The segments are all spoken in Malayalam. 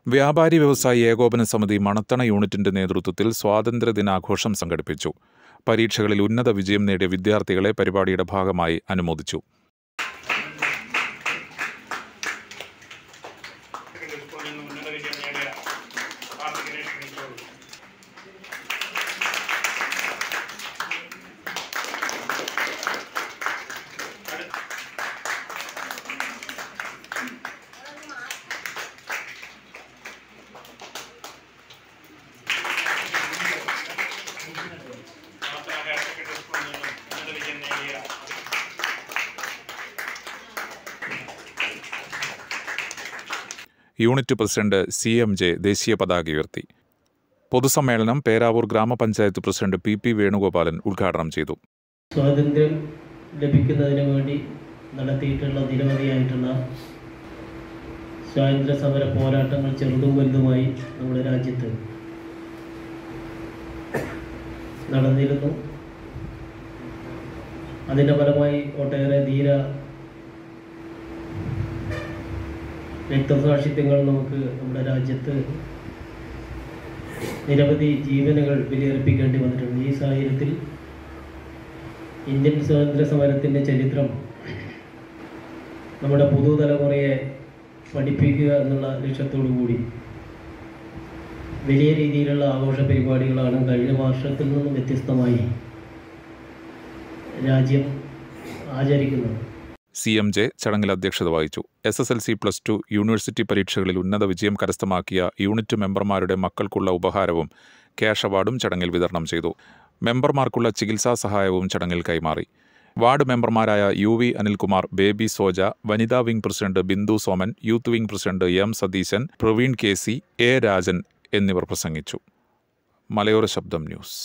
വ്യാപാരി വ്യവസായി ഏകോപന സമിതി മണത്തണ യൂണിറ്റിന്റെ നേതൃത്വത്തിൽ സ്വാതന്ത്ര്യദിനാഘോഷം സംഘടിപ്പിച്ചു പരീക്ഷകളിൽ ഉന്നത വിജയം നേടിയ വിദ്യാർത്ഥികളെ പരിപാടിയുടെ ഭാഗമായി അനുമോദിച്ചു സ്കൂളിൽ നിന്ന് ഉന്നത വിജയം നേടിയ കാർത്തികനെ ക്ഷണിച്ചോളൂ മാത്ര ഹയർ സെക്കൻഡറി സ്കൂളിൽ നിന്നും ഉന്നത വിജയം നേടിയ unit president C M J ദേശീയ പതാക ഉയർത്തി പൊതുസമ്മേളനം പേരാവൂർ ഗ്രാമപഞ്ചായത്ത് പ്രസിഡന്റ് പി പി വേണുഗോപാലൻ ഉദ്ഘാടനം ചെയ്തു സ്വാതന്ത്ര്യം ലഭിക്കുന്നതിന് വേണ്ടി നടത്തിയിട്ടുള്ള നിരവധിയായിട്ടുള്ള സ്വാതന്ത്ര്യ സമര പോരാട്ടങ്ങൾ ചെറുതും വലുതുമായി നമ്മുടെ രാജ്യത്ത് നടന്നിരുന്നു അതിൻ്റെ ഫലമായി ഒട്ടേറെ ധീര രക്തസാക്ഷിത്വങ്ങൾ നമുക്ക് നമ്മുടെ രാജ്യത്ത് നിരവധി ജീവനുകൾ ബലിയർപ്പിക്കേണ്ടി വന്നിട്ടുണ്ട് ഈ സാഹചര്യത്തിൽ ഇന്ത്യൻ സ്വാതന്ത്ര്യ സമരത്തിൻ്റെ ചരിത്രം നമ്മുടെ പുതുതലമുറയെ പഠിപ്പിക്കുക എന്നുള്ള ലക്ഷ്യത്തോടു കൂടി വലിയ രീതിയിലുള്ള ആഘോഷ പരിപാടികളാണ് കഴിഞ്ഞ വർഷത്തിൽ നിന്നും വ്യത്യസ്തമായി രാജ്യം ആചരിക്കുന്നത് സി എം ജെ ചടങ്ങിൽ അധ്യക്ഷത വഹിച്ചു S S L C plus two university പരീക്ഷകളിൽ ഉന്നത വിജയം കരസ്ഥമാക്കിയ യൂണിറ്റ് മെമ്പർമാരുടെ മക്കൾക്കുള്ള ഉപഹാരവും ക്യാഷ് അവാർഡും ചടങ്ങിൽ വിതരണം ചെയ്തു മെമ്പർമാർക്കുള്ള ചികിത്സാ സഹായവും ചടങ്ങിൽ കൈമാറി വാർഡ് മെമ്പർമാരായ യു വി അനിൽകുമാർ ബേബി സോജ വനിതാ wing president Bindu Soman youth wing president M Satheesan Praveen K C A Rajan എന്നിവർ പ്രസംഗിച്ചു മലയോര ശബ്ദം ന്യൂസ്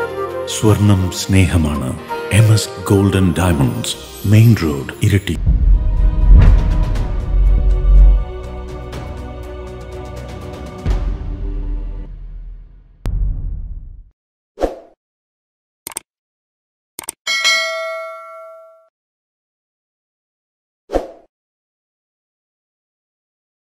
സ്വർണം സ്നേഹമാണ് M S golden diamonds main road ഇരട്ടി